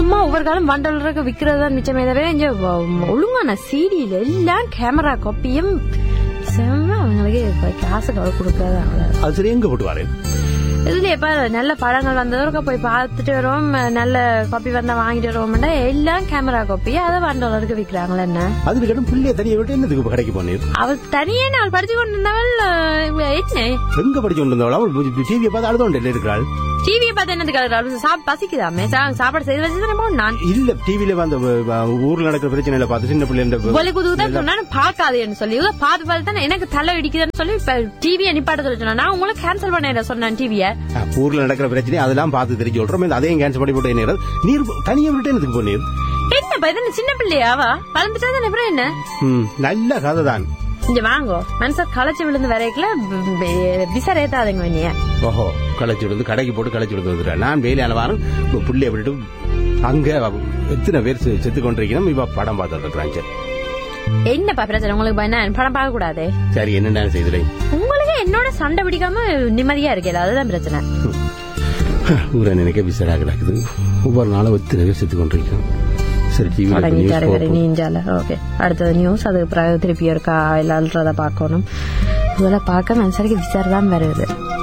சும்மா ஒவ்வொரு காலம் ஒன் டாலருக்கு விக்கிறது தான் மிச்சமே தவிர இங்க வ- ஒழுங்கான சீடியில எல்லாம் கேமரா காப்பியும் செம்ம அவங்களுக்கு இப்ப காசு கொடுக்கறது அவ்வளவு அது சரி எங்க போட்டு வரேன் இதுல எப்ப நல்ல படங்கள் வந்ததற்கு போய் பார்த்துட்டு வரோம் நல்ல காப்பி வந்தா வாங்கிட்டு வருவோம்னா எல்லாம் கேமரா காப்பி அதை ஒன் டாலருக்கு விக்கிறாங்களா என்ன அதுக்கு கேட்டும் பிள்ளைய தனியை விட்டு என்னதுக்கு இப்ப கடைக்கு போனேன் அவள் தனியே நாள் படிச்சு கொண்டு இருந்தவள் அஹ், என்ன எங்க படிச்சு கொண்டு வந்தவள் அவள் டிவியை பார்த்து அழுதோண்டு இருக்கிறாள் டிவியை பார்த்து என்னதுக்கு அழுகுறா? சாப் பசிக்குதாமே சா- சாப்பாடு செய்து வச்சு தானே நான் இல்ல டிவில வந்து அஹ், ஊர்ல நடக்கிற பிரச்சனையில பார்த்து சின்ன பிள்ளை கொலை குதுதான் சொன்னா பாக்காதேன்னு சொல்லி இவ பார்த்து பார்த்து தானே எனக்கு தலை இடிக்குதுன்னு சொல்லி இப்ப டிவியை நிப்பாட்ட சொல்லி சொன்னா நான் உங்களுக்கு கேன்சல் பண்ண சொன்னேன் டிவியை ஊர்ல நடக்கிற பிரச்சனை அதெல்லாம் பார்த்து தெரிஞ்சு சொல்றோம் அதையும் கேன்சல் பண்ணி போட்டு என்ன நீர் தனியை விட்டு என்னதுக்கு போனீர் என்னப்பா இது என்ன சின்ன பிள்ளையாவா வளர்ந்துட்டா தானே அப்புறம் என்ன ம், நல்ல கதை தான் இங்க வாங்கோ மனுஷர் களைச்சு விழுந்து வரைக்கல விசாரேத்தாதீங்க நீ ஓஹோ களைச்சு விடுந்து கடைக்கு போட்டு களைச்சு விடுந்து வந்துடுறேன் நான் வேலையான வாரம் பிள்ளைய விட்டுட்டு அங்க அவ- எத்தனை பேர் செ- செத்து கொண்டிருக்கணும் இப்ப படம் பார்த்துட்டு இருக்கிறாங்க சரி. என்னப்பா பிரச்சனை உங்களுக்கு என்ன படம் பார்க்க கூடாது சரி என்னென்ன செய்துறேன் உங்களுக்கு என்னோட சண்டை பிடிக்காம நிம்மதியா இருக்கல அதுதான் பிரச்சனை ஊரை நினைக்க விசாரா கிடக்குது ஒவ்வொரு நாளும் எத்தனை பேர் செத்து கொண்டிருக்கணும் சரி தொடங்கிட்டாரு வேற டிவி நீஞ்சால ஓகே அடுத்தது நியூஸ் அதுக்கு பிறகு திருப்பி இருக்கா இல்லான்றத பார்க்கணும் இதெல்லாம் பார்க்க மனுஷருக்கு விசாரம் தான் வருது